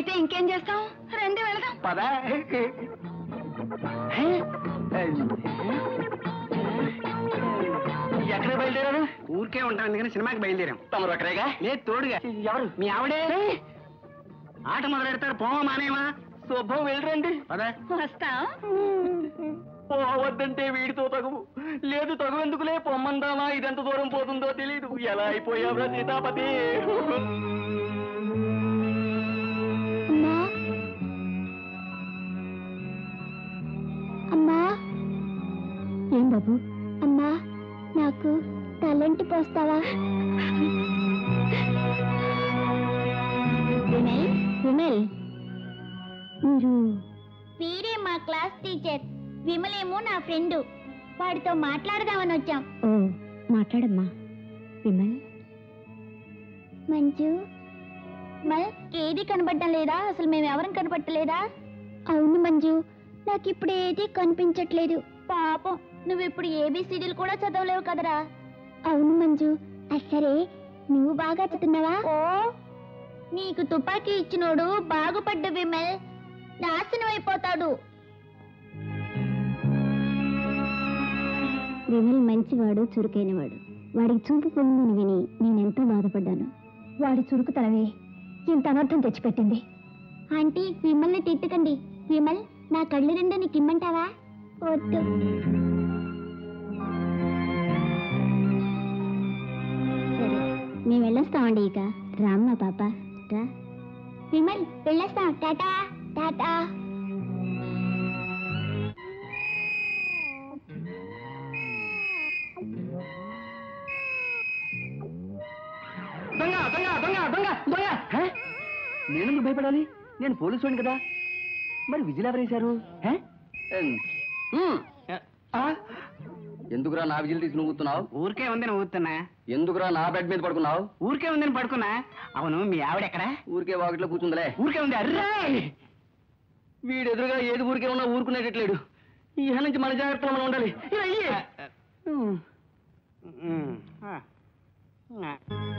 అయితే ఇంకేం చేస్తాం రండి వెళదాం పదా ఎక్కడ బయలుదేరారు ఊరికే ఉంటాం అందుకని సినిమాకి బయలుదేరాం తమరు అక్కడేగా లేదు తోడుగా ఎవరు మీ ఆవిడే ఆట మొదలెడతారు పోమా మానేమా శుభం వెళ్ళరండి పదా వస్తాం పోవద్దంటే వీడితో తగువు లేదు తగు ఎందుకులే పొమ్మందామా ఇదెంత దూరం పోతుందో తెలియదు ఎలా అయిపోయావురా సీతాపతి అమ్మా అమ్మా ఏం బాబు అమ్మా నాకు తలంటి పోస్తావా విమల్ విమల్ మీరు వీరే మా క్లాస్ టీచర్ విమలేమో నా ఫ్రెండ్ వాడితో మాట్లాడదామని వచ్చాం ఓ మాట్లాడమ్మా విమల్ మంజు మల్ ఏది కనబడటం లేదా అసలు మేము ఎవరం కనపడలేదా అవును మంజు నాకు ఇప్పుడు ఏది కనిపించట్లేదు పాపం నువ్వు ఇప్పుడు ఏబిసిడీలు కూడా చదవలేవు కదరా అవును మంజు సరే నువ్వు బాగా చదువుతున్నావా ఓ నీకు తుపాకీ ఇచ్చినోడు బాగుపడ్డ విమల్ నాశనం అయిపోతాడు విమల్ మంచివాడు చురుకైనవాడు వాడికి చూపు పొందని విని నేనెంతో బాధపడ్డాను వాడి చురుకుతనమే ఇంత అనర్థం తెచ్చిపెట్టింది ఆంటీ విమల్ని తిట్టకండి విమల్ నా కళ్ళు రెండు నీకు ఇమ్మంటావా వద్దు సరే మేము వెళ్ళొస్తామండి ఇక రామ్మా పాప రా విమల్ వెళ్ళొస్తాం టాటా టాటా దొంగ దొంగ దొంగ దొంగ దొంగ హే? నేనెందుకు భయపడాలి నేను పోలీసు వాడిని కదా మరి విజిల్ ఎవరేశారు హే? ఉమ్, ఉమ్. ఆ? ఎందుకురా నా విజిల్ తీసి నువ్వుతున్నావు ఊరికే ఉంది నువ్వు ఊతున్నా ఎందుకురా నా బెడ్ మీద పడుకున్నావు ఊరికే ఉందని పడుకున్నా అవును మీ ఆవిడ ఎక్కడ ఊరికే వాకిట్లో కూర్చుందిలే ఊరికే ఉంది అర్రే వీడు ఎదురుగా ఏది ఊరికే ఉన్నా ఊరుకునేటట్లేడు ఈ నుంచి మన జాగ్రత్తలో మనం ఉండాలి ఇలా ఇయ్యి. ఉమ్. ఉమ్, ఆ. ఆ.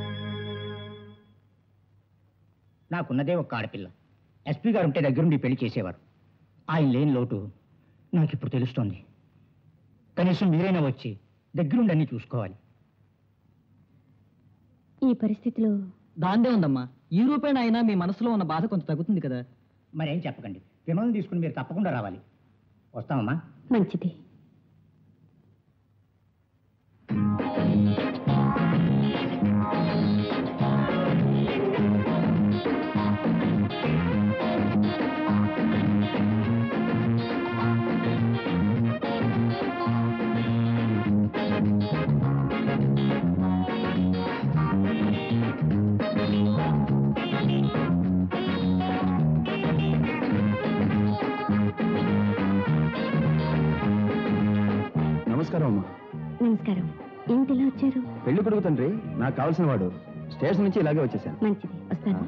నాకున్నదే ఒక్క ఆడపిల్ల ఎస్పీ గారు ఉంటే దగ్గరుండి పెళ్లి చేసేవారు ఆయన లేని లోటు నాకు ఇప్పుడు తెలుస్తోంది కనీసం మీరైనా వచ్చి దగ్గరుండి అన్ని చూసుకోవాలి ఈ పరిస్థితిలో దాందే ఉందమ్మా ఈ రూపేణ అయినా మీ మనసులో ఉన్న బాధ కొంత తగ్గుతుంది కదా మరేం చెప్పకండి విమల్ని తీసుకుని మీరు తప్పకుండా రావాలి వస్తామమ్మా మంచిది నమస్కారం అమ్మా నమస్కారం ఏంటిలా వచ్చారు పెళ్లి కొడుకు తండ్రి నాకు కావాల్సిన వాడు స్టేషన్ నుంచి ఇలాగే వచ్చేసాను మంచిది వస్తాను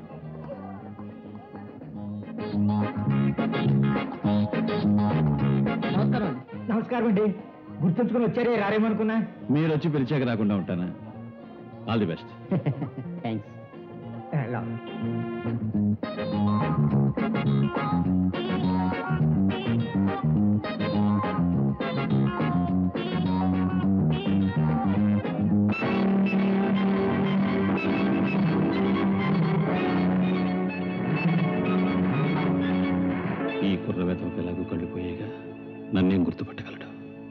నమస్కారం అండి నమస్కారం అండి గుర్తుంచుకుని వచ్చారే రారేమనుకున్నా మీరు వచ్చి పిలిచాక రాకుండా ఉంటానా ఆల్ ది బెస్ట్ థ్యాంక్స్ ఈ కుర్ర వేతలకు ఎలాగో కళ్ళు పోయేగా నన్నేం గుర్తుపట్టగలడు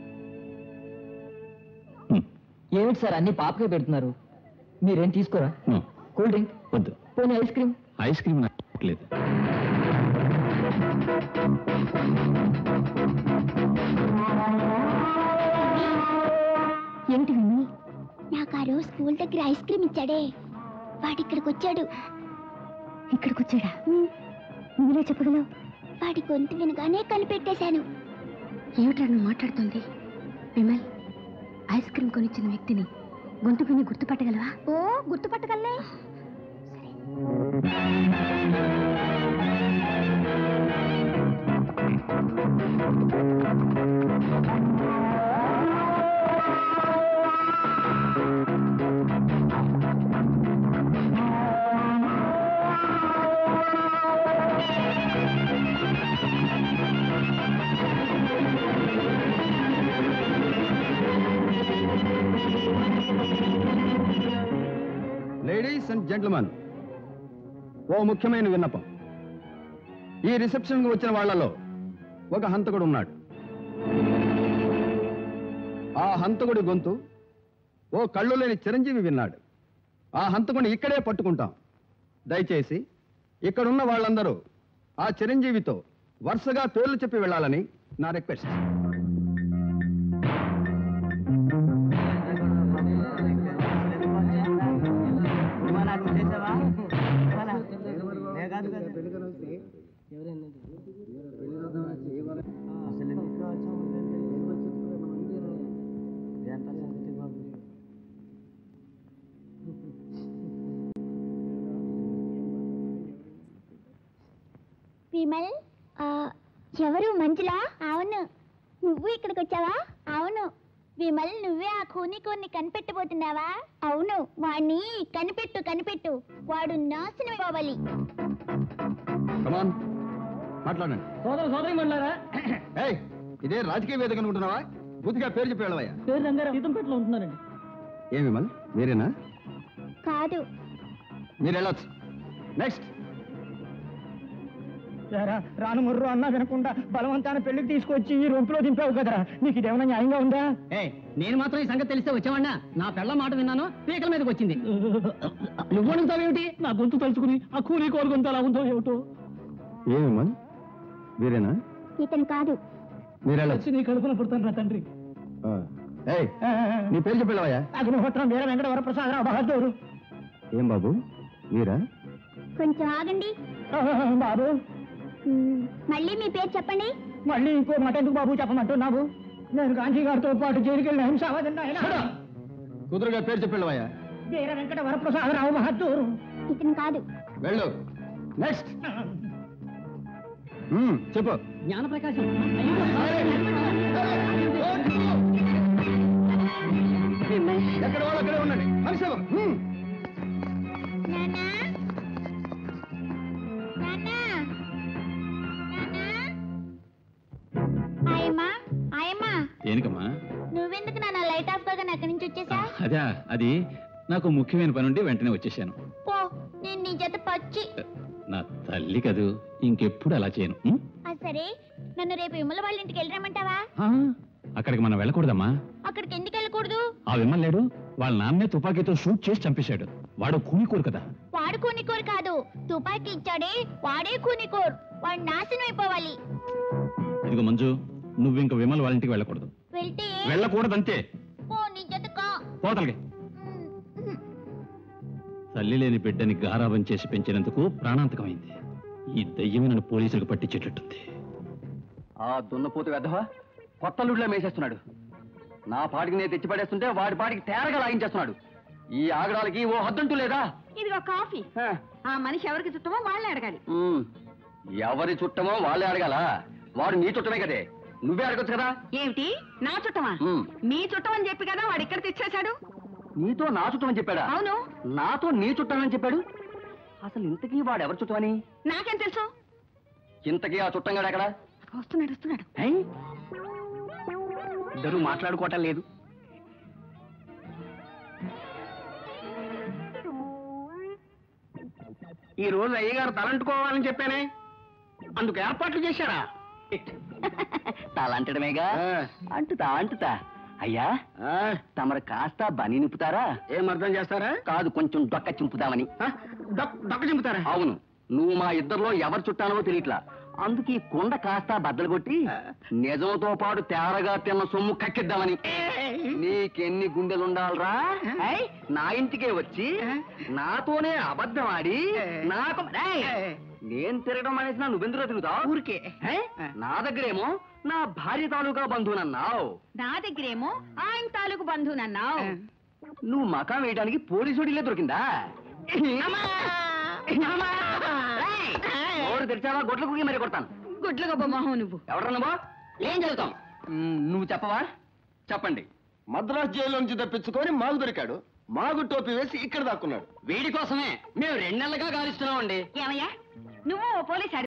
హ్మ్. ఏమిటి సార్ అన్ని పాపకే పెడుతున్నారు మీరేం తీసుకోరా నో, కూల్ డ్రింక్ వద్దు పోనీ ఐస్ క్రీమ్ ఐస్ క్రీమ్ నాకు లేదు ఏంటి విని నాకు ఆ రోజు స్కూల్ దగ్గర ఐస్ క్రీమ్ ఇచ్చాడే వాడు ఇక్కడికి వచ్చాడు ఇక్కడికి వచ్చాడా నువ్వులే చెప్పగలవు వాడి గొంతు వినగానే కనిపెట్టేశాను ఏమిటా నువ్వు మాట్లాడుతుంది విమల్ ఐస్ క్రీమ్ కొనిచ్చిన వ్యక్తిని గొంతు విని గుర్తుపట్టగలవా ఓ గుర్తుపట్టగలనే అండ్ జెంట్మెన్ ఓ ముఖ్యమైన విన్నపం ఈ రిసెప్షన్కి వచ్చిన వాళ్ళలో ఒక హంతకుడు ఉన్నాడు ఆ హంతకుడి గొంతు ఓ కళ్ళు లేని చిరంజీవి విన్నాడు ఆ హంతకుడిని ఇక్కడే పట్టుకుంటాం దయచేసి ఇక్కడున్న వాళ్ళందరూ ఆ చిరంజీవితో వరుసగా పేర్లు చెప్పి వెళ్ళాలని నా రిక్వెస్ట్ విమల్ ఆ, ఎవరు మంజులా అవును నువ్వు ఇక్కడికి వచ్చావా అవును విమల్ నువ్వే ఆ కూని కొన్ని కనిపెట్టబోతున్నావా అవును వాణ్ణి కనిపెట్టు కనిపెట్టు వాడు నాశనం పోవాలి కమాన్ మాట్లాడండి సోదర సోదరి మండలారా ఏయ్ ఇదే రాజకీయ వేదిక అనుకుంటున్నావా బుద్ధిగా పేరు చెప్పి వెళ్ళవయ్యా పేరు రంగారావు సీతంపేటలో ఉంటున్నారండి ఏమి విమల్ మీరేనా కాదు మీరు వెళ్ళొచ్చు నెక్స్ట్ ఏరా, రాను ముర్రు అన్నా వినకుండా బలవంతాన పెళ్లికి తీసుకొచ్చి ఈ రొంపులో దింపావు కదరా నీకు ఇదేమైనా న్యాయంగా ఉందా నేను మాత్రం ఈ సంగతి తెలిస్తే వచ్చావన్నా నా పెళ్ళ మాట విన్నాను పీకల మీదకి వచ్చింది నువ్వు అడుగుతావేమిటి నా గొంతు తలుచుకుని ఆ కూలీ కోరు గొంతు ఎలా ఉందో ఏమిటో ఏమి విమల్ మీరేనా ఇతను కాదు మీరు వెళ్ళొచ్చు వచ్చి నీ కడుపున పుడతాను నా తండ్రి ఆ. ఏయ్ నీ పేరు చెప్పి వెళ్ళవయ్యా అగ్నిహోత్రం వీర వెంకట వరప్రసాదరావు బహదూరు ఏం బాబు మీరా కొంచెం ఆగండి బాబు మ్, మళ్ళీ మీ పేరు చెప్పండి మళ్ళీ ఇంకో మాట ఎందుకు బాబు చెప్పమంటున్నావు నేను గాంధీ గారితో పాటు జైలుకి వెళ్ళిన హింసావాదండి ఆయన కుదురుగా పేరు చెప్పి వెళ్ళవయ్యా వీర వెంకట వరప్రసాదరావు బహదూరు ఇతను కాదు వెళ్ళు నెక్స్ట్ చెప్పు జ్ఞానప్రకాశం ఎక్కడ వాళ్ళు అక్కడే ఉండండి హరిశవం హ్మ్. నాన్నా నాన్నా ఆయమ్మా ఆయమ్మా దేనికమ్మా నువ్వెందుకు నాన్న లైట్ ఆఫ్ కాగానే అక్కడి నుంచి వచ్చేసా అదా అది నాకు ముఖ్యమైన పని ఉండి వెంటనే వచ్చేసాను పో నేను నీ జత పచ్చి నా తల్లి కదూ ఇంకెప్పుడు అలా చేయను ఉం? ఆ సరే నన్ను రేపు విమల వాళ్ళ ఇంటికి వెళ్ళరమంటావా ఆ, అక్కడికి మనం వెళ్ళకూడదమ్మా అక్కడికి ఎందుకు వెళ్ళకూడదు ఆ విమ్మలేడు వాళ్ళ నాన్నే తుపాకీతో షూట్ చేసి చంపేశాడు వాడు కూనికోరు కదా వాడు కూనికోరు కాదు తుపాకీ ఇచ్చాడే వాడే కూనికోర్ వాడు నాశనం అయిపోవాలి ఇదిగో మంజు నువ్వు ఇంక విమల్ వాళ్ళ ఇంటికి వెళ్ళకూడదు వెళ్తే వెళ్ళకూడదంతే పో నీ జత కా పోతలకి తల్లి లేని బిడ్డని గారాబం చేసి పెంచినందుకు ప్రాణాంతకమైంది ఈ దయ్యమే నన్ను పోలీసులకు పట్టించేటట్టుంది ఆ దున్నపోతు వెధవా కొత్త లుడ్లో మేసేస్తున్నాడు నా పాటికి నేను తెచ్చి పడేస్తుంటే వాడి పాటికి తేరగా లాగించేస్తున్నాడు ఈ ఆగడాలకి ఓ హద్దంటూ లేదా ఇదిగో కాఫీ హ. ఆ మనిషి ఎవరికి చుట్టమో వాళ్ళని అడగాలి ఉమ్, ఎవరి చుట్టమో వాళ్ళే అడగాల వాడు నీ చుట్టమే కదే నువ్వే అడగొచ్చు కదా ఏమిటి నా చుట్టమా ఉమ్, మీ చుట్టం అని చెప్పి కదా వాడు ఇక్కడ తెచ్చేశాడు నీతో నా చుట్టమని చెప్పాడా అవును నాతో నీ చుట్టమని చెప్పాడు అసలు ఇంతకీ వాడు ఎవరి చుట్టమని నాకేం తెలుసు ఇంతకీ ఆ చుట్టంగాడు ఎక్కడ వస్తున్నాడు వస్తున్నాడు హై? ఇద్దరు మాట్లాడుకోవటం లేదు ఈ రోజు అయ్యగారు తలంటుకోవాలని చెప్పానే అందుకు ఏర్పాట్లు చేశారా తలంటడమేగా అంటుతా అంటుతా అయ్యా తమరు కాస్త బని నింపుతారా ఏం అర్థం చేస్తారా కాదు కొంచెం డొక్క చింపుతామని ఆ, డొక్- డొక్క చింపుతారా అవును నువ్వు మా ఇద్దరిలో ఎవరు చుట్టానో తెలియట్లా అందుకు ఈ కుండ కాస్త బద్దలు కొట్టి నిజంతో పాటు తేరగా తిన్న సొమ్ము కక్కిద్దామని నీకెన్ని గుండెలుండాలరా ఐ, నా ఇంటికే వచ్చి నాతోనే అబద్ధం ఆడి నాకు రేయ్, నేను తిరగడం అనేసి నువ్వెందులో తిరుగుతావు ఊరికే ఐ, నా దగ్గరేమో నా భార్య తాలూకా బంధువునన్నావు నా దగ్గరేమో ఆయన తాలూకు బంధువునన్నావు నువ్వు మకాం వేయడానికి పోలీసుడిలే దొరికిందా రేయ్, నోరు తెరిచావా గొడ్ల కుగి మరి కొడతాను గుడ్ల గొప్ప మొహం నువ్వు ఎవరు నువ్వు ఏం చదువుతాం నువ్వు చెప్పవా చెప్పండి మద్రాస్ జైలు నుంచి తప్పించుకొని మాకు దొరికాడు మాగు టోపీ వేసి ఇక్కడ దాక్కున్నాడు వీడి కోసమే మేము రెండు నెలలుగా గాలిస్తున్నామండి ఏమయ్యా నువ్వు ఓ పోలీస్